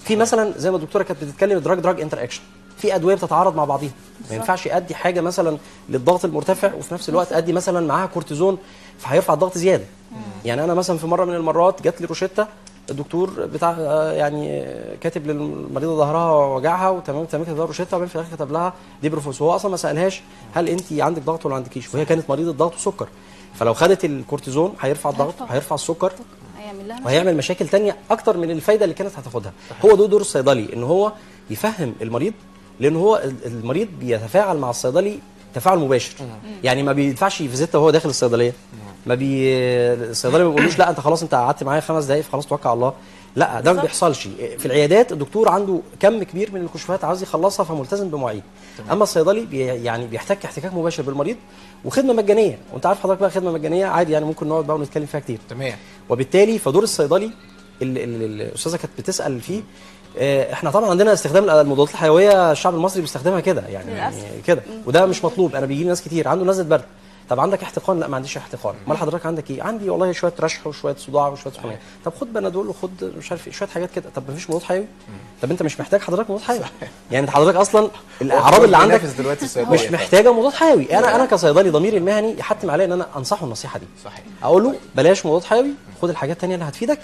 في مثلا زي ما الدكتوره كانت بتتكلم دراج دراج انتر اكشن في ادويه بتتعارض مع بعضيها ما ينفعش ادي حاجه مثلا للضغط المرتفع وفي نفس الوقت ادي مثلا معاها كورتيزون فهيرفع الضغط زياده يعني انا مثلا في مره من المرات جات لي روشته الدكتور بتاع آه، يعني آه، كاتب للمريضه ظهرها وجعها وتمام تمام كده روشته وبعدين في الاخر كتب لها دي بروفوس هو اصلا ما سالهاش هل انت عندك ضغط ولا عندكيش وهي كانت مريضه ضغط وسكر فلو خدت الكورتيزون هيرفع الضغط هيرفع. هيرفع السكر هيعمل لها وهيعمل مشاكل تانية اكتر من الفايده اللي كانت هتاخدها هو ده دور الصيدلي ان هو يفهم المريض لان هو ال- المريض بيتفاعل مع الصيدلي تفاعل مباشر يعني ما بيدفعش فيزيتا وهو داخل الصيدليه ما بي الصيدلي ما بيقولوش لا انت خلاص انت قعدت معايا خمس دقائق خلاص توكل على الله لا ده ما بالظبط. بيحصلش في العيادات الدكتور عنده كم كبير من الكشوفات عاوز يخلصها فملتزم بمواعيد اما الصيدلي بي يعني بيحتك احتكاك مباشر بالمريض وخدمه مجانيه وانت عارف حضرتك بقى خدمه مجانيه عادي يعني ممكن نقعد بقى ونتكلم فيها كتير تمام وبالتالي فدور الصيدلي اللي, اللي اللي الاستاذه كانت بتسال فيه آه، احنا طبعا عندنا استخدام المضادات الحيويه الشعب المصري بيستخدمها كده يعني للأسف. كده وده مش مطلوب انا بيجي لي ناس كتير عنده نزله برد طب عندك احتقان لا ما عنديش احتقان امال حضرتك عندك ايه عندي والله شويه رشح وشويه صداع وشويه سخونيه طب خد بنادول وخد مش عارف ايه شويه حاجات كده طب ما فيش مضاد حيوي طب انت مش محتاج حضرتك مضاد حيوي يعني انت حضرتك اصلا الاعراض اللي عندك بينافس دلوقتي الصيدلية مش محتاجه مضاد حيوي انا انا كصيدلي ضميري المهني يحتم عليا ان انا انصحه النصيحه دي صحيح اقول له بلاش مضاد حيوي خد الحاجات التانية اللي هتفيدك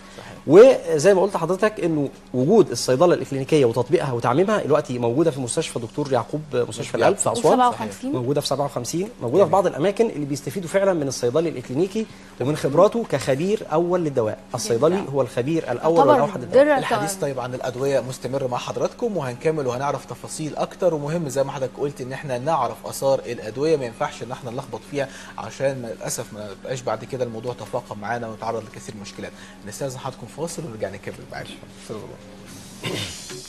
وزي ما قلت لحضرتك انه وجود الصيدله الاكلينيكيه وتطبيقها وتعميمها دلوقتي موجوده في مستشفى دكتور يعقوب مستشفى القلب في اسوان 57 موجوده في 57 موجوده في بعض الاماكن اللي بيستفيدوا فعلا من الصيدلي الاكلينيكي ومن خبراته كخبير اول للدواء الصيدلي هو الخبير الاول يعتبر والاوحد للدواء درع الحديث طيب عن الادويه مستمر مع حضراتكم وهنكمل وهنعرف تفاصيل اكتر ومهم زي ما حضرتك قلت ان احنا نعرف اثار الادويه ما ينفعش ان احنا نلخبط فيها عشان ما للاسف ما يبقاش بعد كده الموضوع تفاقم معانا ونتعرض لكثير من المشكلات نستاذن حضراتكم فاصل ونرجع نكمل معاكم استغفر الله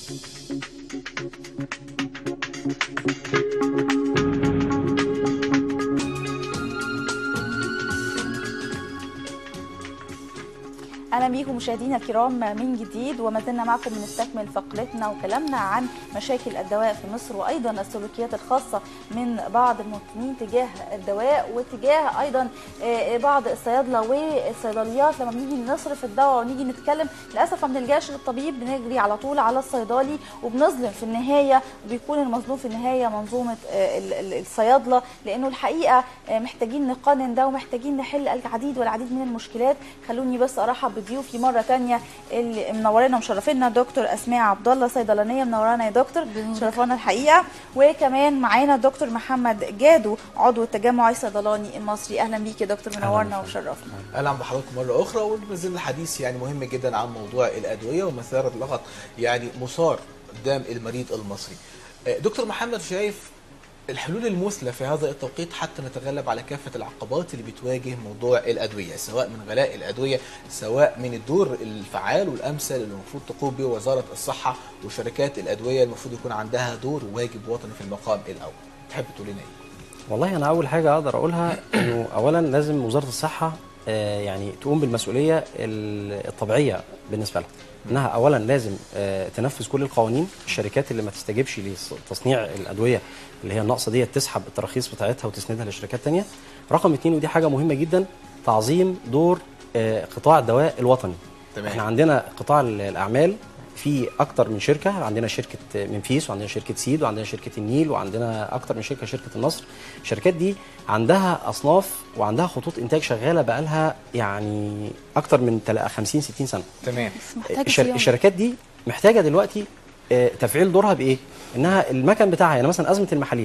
اهلا بيكم مشاهدينا الكرام من جديد وما زلنا معكم بنستكمل فقرتنا وكلامنا عن مشاكل الدواء في مصر وايضا السلوكيات الخاصه من بعض المواطنين تجاه الدواء وتجاه ايضا آه، بعض الصيادله والصيدليات لما بنيجي نصرف الدواء ونيجي نتكلم للاسف ما بنلجاش للطبيب بنجري على طول على الصيدلي وبنظلم في النهايه وبيكون المظلوم في النهايه منظومه آه، ال- ال- الصيادله لانه الحقيقه آه، محتاجين نقنن ده ومحتاجين نحل العديد والعديد من المشكلات خلوني بس ارحب بضيوفي مره تانية اللي منورانا ومشرفينا دكتور اسماء عبد الله صيدلانيه منورانا يا دكتور شرفانا الحقيقه وكمان معانا دكتور محمد جادو عضو التجمع الصيدلاني المصري اهلا بيك يا دكتور منورنا وشرفنا اهلا بحضراتكم مره اخرى ونزل الحديث يعني مهم جدا عن موضوع الادويه ومثاره لغط يعني مثار قدام المريض المصري آه، دكتور محمد شايف الحلول المثلى في هذا التوقيت حتى نتغلب على كافه العقبات اللي بتواجه موضوع الادويه سواء من غلاء الادويه سواء من الدور الفعال والامثل اللي المفروض تقوم به وزاره الصحه وشركات الادويه المفروض يكون عندها دور وواجب وطني في المقام الاول تحب تقول لنا ايه والله انا اول حاجه اقدر اقولها انه اولا لازم وزاره الصحه آه، يعني تقوم بالمسؤوليه ال- الطبيعيه بالنسبه لها انها اولا لازم آه، تنفذ كل القوانين الشركات اللي ما تستجيبش لتصنيع الادويه اللي هي الناقصه دي تسحب التراخيص بتاعتها وتسندها لشركات تانية رقم اتنين ودي حاجه مهمه جدا تعظيم دور آه، قطاع الدواء الوطني تمام. احنا عندنا قطاع ال- الاعمال في اكتر من شركه عندنا شركه منفيس وعندنا شركه سيد وعندنا شركه النيل وعندنا اكتر من شركه شركه النصر الشركات دي عندها اصناف وعندها خطوط انتاج شغاله بقالها يعني اكتر من تلا- 50 60 سنه تمام بس محتاج الشر... صيانة. الشركات دي محتاجه دلوقتي آه، تفعيل دورها بايه انها المكن بتاعها يعني مثلا ازمه المحاليل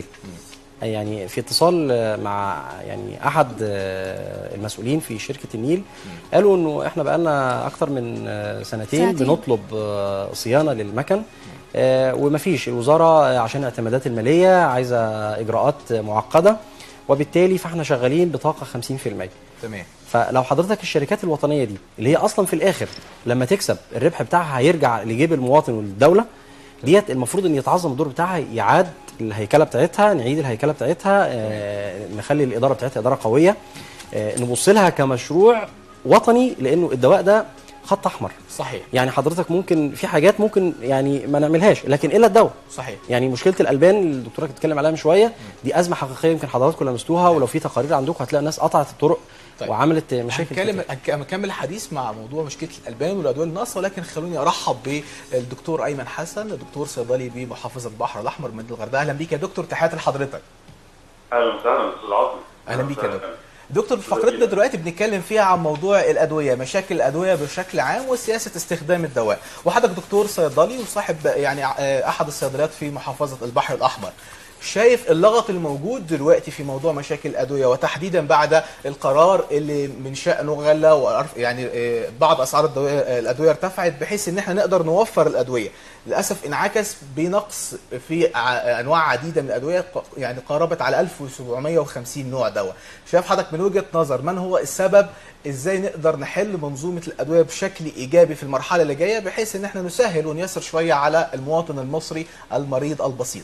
يعني في اتصال آه، مع يعني احد آه، المسؤولين في شركه النيل قالوا انه احنا بقالنا اكتر من آه، سنتين, سنتين. بنطلب آه، صيانه للمكن آه، ومفيش الوزاره آه، عشان الاعتمادات الماليه عايزه اجراءات آه، معقده وبالتالي فاحنا شغالين بطاقه 50% تمام فلو حضرتك الشركات الوطنيه دي اللي هي اصلا في الاخر لما تكسب الربح بتاعها هيرجع لجيب المواطن والدوله ديت المفروض ان يتعظم الدور بتاعها يعاد الهيكله بتاعتها نعيد الهيكله بتاعتها آه، نخلي الاداره بتاعتها اداره قويه آه، نبص لها كمشروع وطني لانه الدواء ده خط احمر صحيح يعني حضرتك ممكن في حاجات ممكن يعني ما نعملهاش لكن الا الدواء صحيح يعني مشكله الالبان اللي الدكتوره كانت بتتكلم عليها من شويه دي ازمه حقيقيه يمكن حضراتكم لمستوها ولو في تقارير عندكم هتلاقي الناس قطعت الطرق طيب. وعملت مشاكل هنكلم كتير. هنك- هنكمل الحديث مع موضوع مشكله الالبان والادويه الناقصه ولكن خلوني ارحب بالدكتور ايمن حسن دكتور صيدلي بمحافظه البحر الاحمر من الغردقه اهلا بيك يا دكتور تحياتي لحضرتك اهلا وسهلا استاذ عاطف اهلا بيك يا دكتور دكتور في فقرتنا دلوقتي بنتكلم فيها عن موضوع الادويه مشاكل الادويه بشكل عام وسياسه استخدام الدواء وحضرتك دكتور صيدلي وصاحب يعني آه، احد الصيدليات في محافظه البحر الاحمر شايف اللغط الموجود دلوقتي في موضوع مشاكل الادويه وتحديدا بعد القرار اللي من شانه غلى وأرف- يعني آه، بعض اسعار الدواء- آه، الادويه ارتفعت بحيث ان احنا نقدر نوفر الادويه للاسف انعكس بنقص في ع- انواع عديده من الادويه ق- يعني قاربت على 1750 نوع دواء شايف حضرتك من وجهه نظر من هو السبب ازاي نقدر نحل منظومه الادويه بشكل ايجابي في المرحله اللي جايه بحيث ان احنا نسهل ونيسر شويه على المواطن المصري المريض البسيط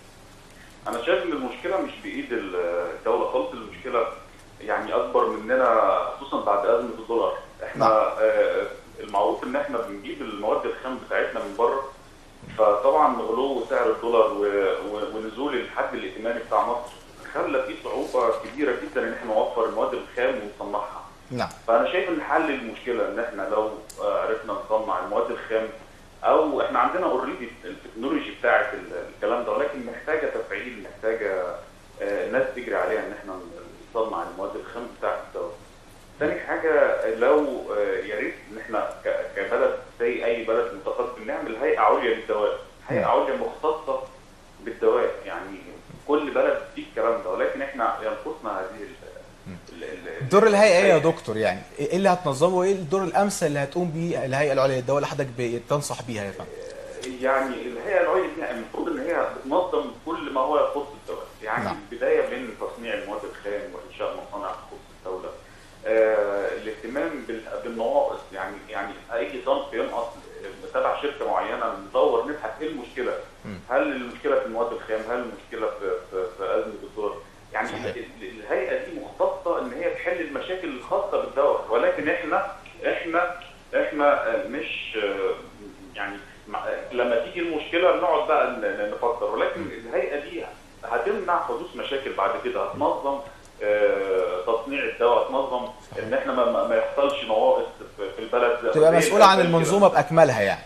انا شايف ان المشكله مش بايد الدوله خالص المشكله يعني اكبر مننا خصوصا بعد ازمه الدولار احنا نعم. آه، المعروف ان احنا بنجيب المواد الخام بتاعتنا من بره فطبعا غلو سعر الدولار و- و- ونزول الحد الائتماني بتاع مصر خلى في صعوبه كبيره جدا ان احنا نوفر المواد الخام ونصنعها نعم فانا شايف ان حل المشكله ان احنا لو آه، عرفنا نصنع المواد الخام او احنا عندنا اوريدي التكنولوجي بتاعه ال- الكلام ده ولكن محتاجه تفعيل محتاجه آه، الناس تجري عليها ان احنا نصنع المواد الخام بتاعه الدواء. تاني حاجه لو آه، يا ريت ان احنا ك- كبلد زي اي بلد متقدم نعمل هيئه عليا للدواء، هيئه عليا مختصه بالدواء يعني كل بلد فيه الكلام ده ولكن احنا ينقصنا هذه ال- ال- ال- دور الهيئه ايه يا دكتور يعني ايه اللي هتنظمه وايه الدور الامثل اللي هتقوم بيه الهيئه العليا للدواء اللي حضرتك بتنصح بيها يا فندم يعني الهيئه العليا دي المفروض ان هي بتنظم كل ما هو يخص الدواء، يعني نعم. نعم. البدايه من تصنيع المواد الخام وانشاء مصانع تخص الدوله. آه الاهتمام بال- بالنواقص يعني يعني اي صنف ينقص تبع شركه معينه ندور نبحث ايه المشكله؟ هل المشكله في المواد الخام؟ هل المشكله في في, في ازمه الدولار؟ يعني صحيح. ال- ال- الهيئه دي مختصه ان هي تحل المشاكل الخاصه بالدواء ولكن احنا احنا احنا آه، مش آه، يعني مع- لما تيجي المشكله نقعد بقى ن- ن- نفكر ولكن الهيئه دي هتمنع حدوث مشاكل بعد كده هتنظم آه، تصنيع الدواء هتنظم ان احنا ما- ما ما يحصلش نواقص في في البلد تبقى زي مسؤوله عن الألبان كده. المنظومه باكملها يعني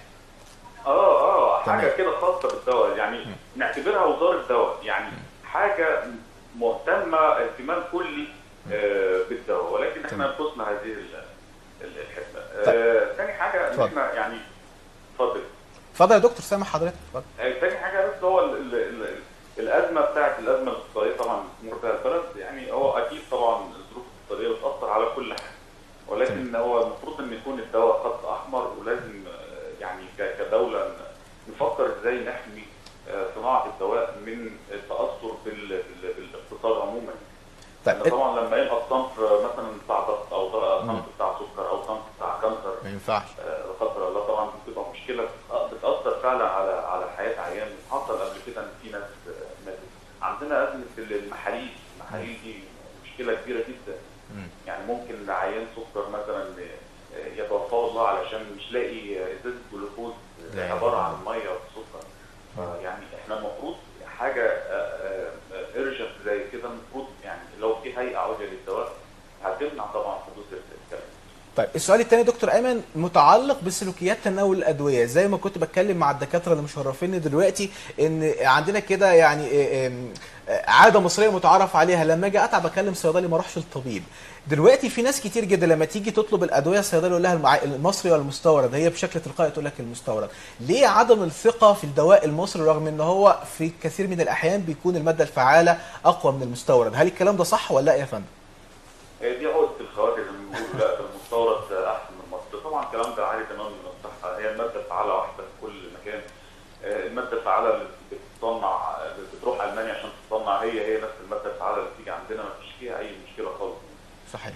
اه اه تمام. حاجه كده خاصه بالدواء يعني نعتبرها وزاره دواء يعني حاجه مهتمه اهتمام كلي آه بالدواء ولكن احنا تمام. نقصنا هذه ال- ال- الحته طيب. آه ثاني حاجه ان اتفضل. احنا يعني اتفضل اتفضل يا دكتور سامح حضرتك اتفضل آه، تاني حاجه بس هو ال ال ال الازمه بتاعت الازمه الاقتصاديه طبعا تمر بها البلد يعني هو اكيد طبعا الظروف الاقتصاديه بتاثر على كل حاجه ولكن هو المفروض ان يكون الدواء خط احمر ولازم آه، يعني ك- كدوله ن- نفكر ازاي نحمي آه، صناعه الدواء من التاثر بال- بال- بالاقتصاد عموما طيب لأن طبعا لما يبقى الصنف آه، مثلا بتاع ضغط او ضغط- مم. صنف بتاع سكر او صنف بتاع كانسر ما ينفعش آه، لا قدر الله طبعا بتبقى مشكله بتأ- بتاثر فعلا على على حياه عيان حصل قبل كده ان في ناس آه، ماتت عندنا ازمه المحاليل المحاليل دي مشكله كبيره جدا مم. يعني ممكن عيان سكر مثلا آه، يتوفاه الله علشان مش لاقي آه، ازازه جلوكوز لا آه، إله عباره إلا عن ميه وسكر يعني احنا المفروض حاجه ارجنت زي كده المفروض يعني لو في هيئه عليا للدواء هتمنع طبعا حدوث الكلام طيب السؤال الثاني دكتور ايمن متعلق بسلوكيات تناول الادويه زي ما كنت بتكلم مع الدكاتره اللي مشرفيني دلوقتي ان عندنا كده يعني إيه إيه عاده مصريه متعارف عليها لما اجي اتعب اكلم صيدلي ما اروحش للطبيب دلوقتي في ناس كتير جدا لما تيجي تطلب الادويه الصيدلي يقول لها المع- المصري ولا المستورد هي بشكل تلقائي تقول لك المستورد ليه عدم الثقه في الدواء المصري رغم ان هو في كثير من الاحيان بيكون الماده الفعاله اقوى من المستورد هل الكلام ده صح ولا لا يا فندم هي دي عقده الخواجه زي ما بيقولوا لا ده المستورد احسن من مصر طبعا الكلام ده عالي تماما من الصحه هي الماده الفعاله واحده في كل مكان آه، الماده الفعاله اللي بتصنع اللي بتروح المانيا عشان تصنع هي هي نفس الماده الفعاله اللي بتيجي عندنا ما فيش فيها اي مشكله خالص صحيح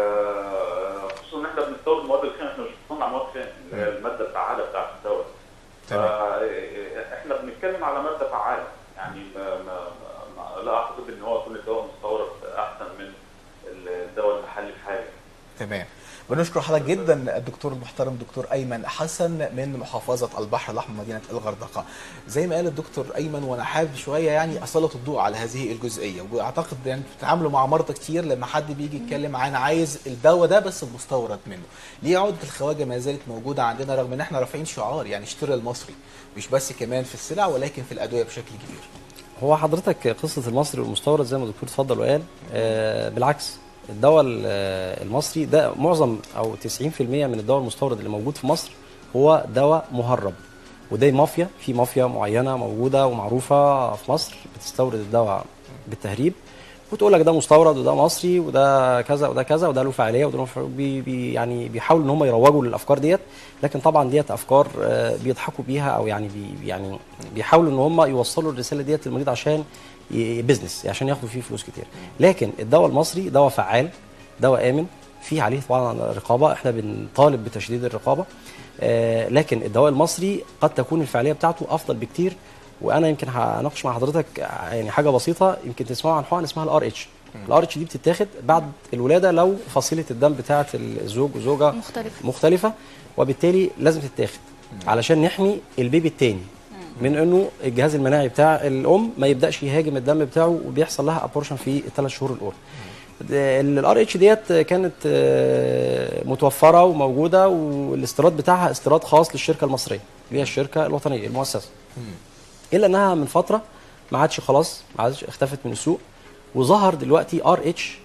آه، خصوصا ان احنا بنستورد مواد الخام احنا مش بنصنع مواد خام اللي هي الماده الفعاله بتاعت الدواء تمام. فا- احنا بنتكلم على ماده فعاله يعني ما ما ما لا اعتقد ان هو يكون الدواء مستورد احسن من الدواء المحلي بحاجه تمام بنشكر حضرتك جدا الدكتور المحترم دكتور ايمن حسن من محافظه البحر الاحمر مدينه الغردقه زي ما قال الدكتور ايمن وانا حابب شويه يعني اسلط الضوء على هذه الجزئيه واعتقد يعني بتتعاملوا مع مرضى كتير لما حد بيجي يتكلم معانا عايز الدواء ده بس المستورد منه ليه عقده الخواجه ما زالت موجوده عندنا رغم ان احنا رافعين شعار يعني اشتري المصري مش بس كمان في السلع ولكن في الادويه بشكل كبير هو حضرتك قصه المصري والمستورد زي ما الدكتور اتفضل وقال آه بالعكس الدواء ال- آه، المصري ده معظم او 90% من الدواء المستورد اللي موجود في مصر هو دواء مهرب وده مافيا في مافيا معينه موجوده ومعروفه في مصر بتستورد الدواء بالتهريب وتقول لك ده مستورد وده مصري وده كذا وده كذا وده له فعاليه وده له فعالية. بي بي يعني بيحاولوا ان هم يروجوا للافكار ديت لكن طبعا ديت افكار آه، بيضحكوا بيها او يعني بي يعني بيحاولوا ان هم يوصلوا الرساله ديت للمريض عشان ي- بيزنس عشان ياخدوا فيه فلوس كتير لكن الدواء المصري دواء فعال دواء امن في عليه طبعا رقابه احنا بنطالب بتشديد الرقابه آه، لكن الدواء المصري قد تكون الفعاليه بتاعته افضل بكتير وانا يمكن هناقش مع حضرتك يعني حاجه بسيطه يمكن تسمعوا عن حقن اسمها الار اتش الار اتش دي بتتاخد بعد الولاده لو فصيله الدم بتاعه الزوج وزوجه مختلفة. مختلفه وبالتالي لازم تتاخد علشان نحمي البيبي التاني من انه الجهاز المناعي بتاع الام ما يبداش يهاجم الدم بتاعه وبيحصل لها ابورشن في الثلاث شهور الاولى الار اتش ديت كانت آه، متوفره وموجوده والاستيراد بتاعها استيراد خاص للشركه المصريه اللي هي الشركه الوطنيه المؤسسه الا انها من فتره ما عادش خلاص ما عادش اختفت من السوق وظهر دلوقتي ار اتش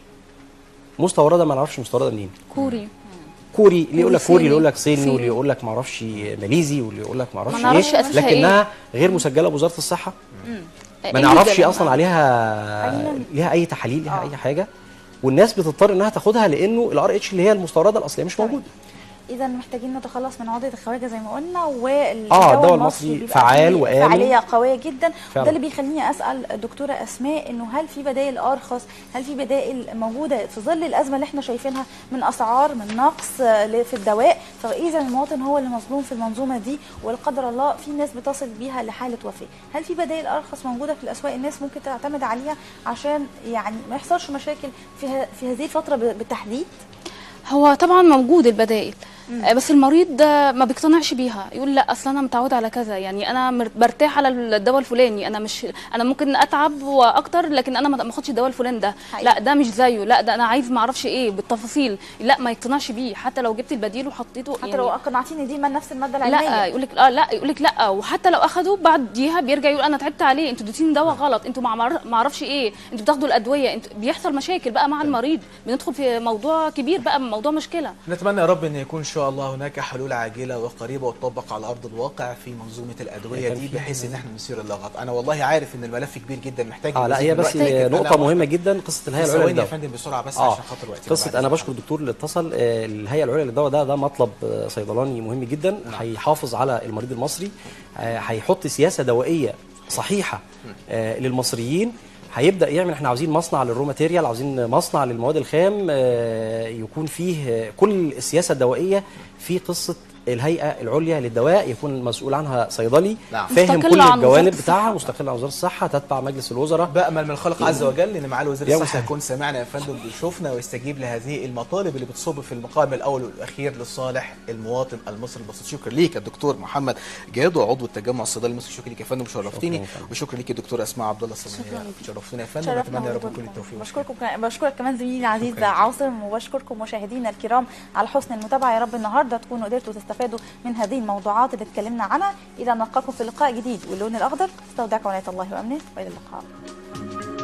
مستورده ما نعرفش مستورده منين كوري كوري اللي يقول لك كوري صيني. اللي يقول لك صيني صيني. واللي يقول لك ما اعرفش ماليزي واللي يقول لك ما اعرفش نعرفش ايه أساسها إيه. لكنها غير مسجله بوزاره الصحه ما إيه نعرفش الميزة اصلا عليها خلينا- ليها اي تحاليل ليها آه. اي حاجه والناس بتضطر انها تاخدها لانه الار اتش اللي هي المستورده الاصليه مش تمام. موجوده اذا محتاجين نتخلص من عقده الخواجه زي ما قلنا والدواء آه، الدواء المصري بيبقى فعال فيه وآمن. فعاليه قويه جدا فعلا. وده اللي بيخليني اسال الدكتوره اسماء انه هل في بدائل ارخص هل في بدائل موجوده في ظل الازمه اللي احنا شايفينها من اسعار من نقص آه، ل- في الدواء فاذا المواطن هو اللي مظلوم في المنظومه دي ولا قدر الله في ناس بتصل بيها لحاله وفاه هل في بدائل ارخص موجوده في الاسواق الناس ممكن تعتمد عليها عشان يعني ما يحصلش مشاكل في ه- في هذه الفتره ب- بالتحديد هو طبعا موجود البدائل آه، بس المريض آه، ما بيقتنعش بيها يقول لا اصل انا متعود على كذا يعني انا مر- برتاح على الدواء الفلاني انا مش انا ممكن اتعب واكتر لكن انا ما ما اخدش الدواء الفلاني ده حقيقي. لا ده مش زيه لا ده انا عايز ما اعرفش ايه بالتفاصيل لا ما يقتنعش بيه حتى لو جبت البديل وحطيته حتى لو اقنعتيني دي من نفس الماده لا العلميه يقول لك اه لا يقول لك لا وحتى لو اخده بعديها بيرجع يقول انا تعبت عليه انتوا اديتوني دواء غلط انتوا ما معر- ما اعرفش ايه انتوا بتاخدوا الادويه انتوا بيحصل مشاكل بقى مع المريض بندخل في موضوع كبير بقى موضوع مشكله نتمنى يا رب ان يكون ان شاء الله هناك حلول عاجله وقريبه وتطبق على ارض الواقع في منظومه الادويه كان دي في- بحيث ان احنا نسير اللغط انا والله عارف ان الملف كبير جدا محتاج اه لا جزء هي من بس الوقت، لكن نقطه أنا مهمه جدا قصه الهيئه العليا ثواني يا للدواء فندم بسرعه بس اه عشان خاطر وقتنا قصه بعد انا إذنك. بشكر الدكتور اللي اتصل آه، الهيئه العليا للدواء ده ده مطلب آه، صيدلاني مهم جدا هيحافظ على المريض المصري آه، هيحط سياسه دوائيه صحيحه آه، للمصريين هيبدا يعمل احنا عاوزين مصنع للرو ماتيريال عاوزين مصنع للمواد الخام آه، يكون فيه آه، كل السياسه الدوائيه في قصه الهيئه العليا للدواء يكون المسؤول عنها صيدلي نعم. فاهم مستقلة كل عن الجوانب وزارة بتاعها الصحة. مستقله عن وزاره الصحه تتبع مجلس الوزراء بأمل من الخالق عز وجل ان معالي وزير يا الصحه مسهل. يكون سمعنا يا فندم بيشوفنا ويستجيب لهذه المطالب اللي بتصب في المقام الاول والاخير لصالح المواطن المصري البسيط شكرا ليك الدكتور محمد جادو عضو التجمع الصيدلي المصري شكرا ليك يا فندم شرفتني شكرا يا فندم. وشكرا ليك الدكتور اسماء عبد الله الصناعي شكرا ليك. شرفتنا يا فندم شرفنا ونتمنى يا رب وجودكم. كل التوفيق بشكركم كمان- بشكرك كمان زميلي العزيز شكراً. عاصم وبشكركم مشاهدينا الكرام على حسن المتابعه يا رب النهارده تكونوا قدرتوا تستفادوا من هذه الموضوعات اللي اتكلمنا عنها الى ان نلقاكم في لقاء جديد واللون الاخضر استودعكم عنايه الله وامنه والى اللقاء